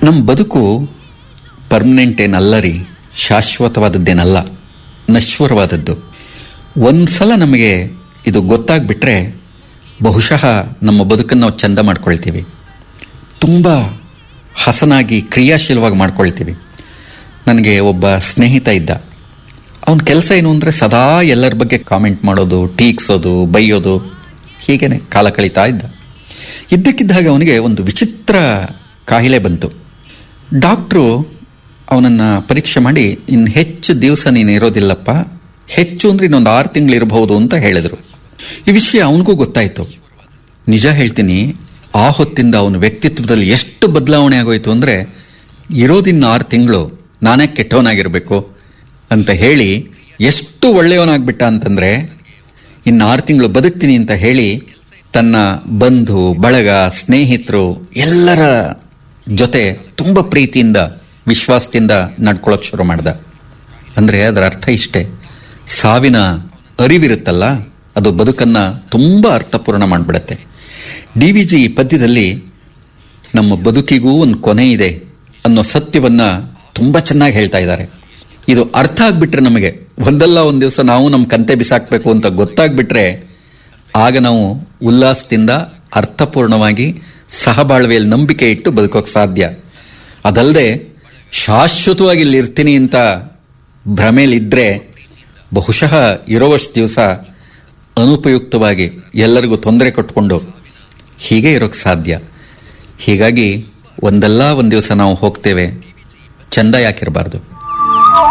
ನಮ್ಮ ಬದುಕು ಪರ್ಮನೆಂಟ್ ಏನಲ್ಲ ರೀ ಶಾಶ್ವತವಾದದ್ದೇನಲ್ಲ ನಶ್ವರವಾದದ್ದು ಒಂದ್ಸಲ ನಮಗೆ ಇದು ಗೊತ್ತಾಗ್ಬಿಟ್ರೆ ಬಹುಶಃ ನಮ್ಮ ಬದುಕನ್ನು ನಾವು ಚಂದ ಮಾಡ್ಕೊಳ್ತೀವಿ ತುಂಬ ಹಸನಾಗಿ ಕ್ರಿಯಾಶೀಲವಾಗಿ ಮಾಡ್ಕೊಳ್ತೀವಿ ನನಗೆ ಒಬ್ಬ ಸ್ನೇಹಿತ ಇದ್ದ ಅವನ ಕೆಲಸ ಏನು ಅಂದರೆ ಸದಾ ಎಲ್ಲರ ಬಗ್ಗೆ ಕಾಮೆಂಟ್ ಮಾಡೋದು ಟೀಕ್ಸೋದು ಬೈಯೋದು ಹೀಗೇನೆ ಕಾಲ ಕಳೀತಾ ಇದ್ದ ಇದ್ದಕ್ಕಿದ್ದ ಹಾಗೆ ಅವನಿಗೆ ಒಂದು ವಿಚಿತ್ರ ಕಾಯಿಲೆ ಬಂತು ಡಾಕ್ಟ್ರು ಅವನನ್ನು ಪರೀಕ್ಷೆ ಮಾಡಿ ಇನ್ನು ಹೆಚ್ಚು ದಿವಸ ನೀನು ಇರೋದಿಲ್ಲಪ್ಪ ಹೆಚ್ಚು ಅಂದ್ರೆ ಇನ್ನೊಂದು ಆರು ತಿಂಗಳು ಇರಬಹುದು ಅಂತ ಹೇಳಿದರು ಈ ವಿಷಯ ಅವನಿಗೂ ಗೊತ್ತಾಯಿತು ನಿಜ ಹೇಳ್ತೀನಿ ಆ ಹೊತ್ತಿಂದ ಅವನ ವ್ಯಕ್ತಿತ್ವದಲ್ಲಿ ಎಷ್ಟು ಬದಲಾವಣೆ ಆಗೋಯ್ತು ಅಂದರೆ ಇರೋದಿನ್ನ ಆರು ತಿಂಗಳು ನಾನೇ ಕೆಟ್ಟವನಾಗಿರಬೇಕು ಅಂತ ಹೇಳಿ ಎಷ್ಟು ಒಳ್ಳೆಯವನಾಗ್ಬಿಟ್ಟ ಅಂತಂದ್ರೆ ಇನ್ನು ಆರು ತಿಂಗಳು ಬದುಕ್ತೀನಿ ಅಂತ ಹೇಳಿ ತನ್ನ ಬಂಧು ಬಳಗ ಸ್ನೇಹಿತರು ಎಲ್ಲರ ಜೊತೆ ತುಂಬ ಪ್ರೀತಿಯಿಂದ ವಿಶ್ವಾಸದಿಂದ ನಡ್ಕೊಳ್ಳೋಕೆ ಶುರು ಮಾಡ್ದ ಅಂದರೆ ಅದರ ಅರ್ಥ ಇಷ್ಟೇ ಸಾವಿನ ಅರಿವಿರುತ್ತಲ್ಲ ಅದು ಬದುಕನ್ನ ತುಂಬ ಅರ್ಥಪೂರ್ಣ ಮಾಡಿಬಿಡತ್ತೆ ಡಿ ವಿ ಜಿ ಈ ಪದ್ಯದಲ್ಲಿ ನಮ್ಮ ಬದುಕಿಗೂ ಒಂದು ಕೊನೆ ಇದೆ ಅನ್ನೋ ಸತ್ಯವನ್ನ ತುಂಬ ಚೆನ್ನಾಗಿ ಹೇಳ್ತಾ ಇದ್ದಾರೆ ಇದು ಅರ್ಥ ಆಗ್ಬಿಟ್ರೆ ನಮಗೆ ಒಂದಲ್ಲ ಒಂದು ದಿವಸ ನಾವು ನಮ್ಮ ಕಂತೆ ಬಿಸಾಕ್ಬೇಕು ಅಂತ ಗೊತ್ತಾಗ್ಬಿಟ್ರೆ ಆಗ ನಾವು ಉಲ್ಲಾಸದಿಂದ ಅರ್ಥಪೂರ್ಣವಾಗಿ ಸಹಬಾಳ್ವೆಯಲ್ಲಿ ನಂಬಿಕೆ ಇಟ್ಟು ಬದುಕೋಕೆ ಸಾಧ್ಯ ಅದಲ್ಲದೆ ಶಾಶ್ವತವಾಗಿ ಇಲ್ಲಿ ಇರ್ತೀನಿ ಅಂತ ಭ್ರಮೇಲಿದ್ರೆ ಬಹುಶಃ ಇರೋವಷ್ಟು ದಿವಸ ಅನುಪಯುಕ್ತವಾಗಿ ಎಲ್ಲರಿಗೂ ತೊಂದರೆ ಕೊಟ್ಕೊಂಡು ಹೀಗೆ ಇರೋಕ್ಕೆ ಸಾಧ್ಯ ಹೀಗಾಗಿ ಒಂದಲ್ಲ ಒಂದು ದಿವಸ ನಾವು ಹೋಗ್ತೇವೆ ಚಂದ ಯಾಕಿರಬಾರ್ದು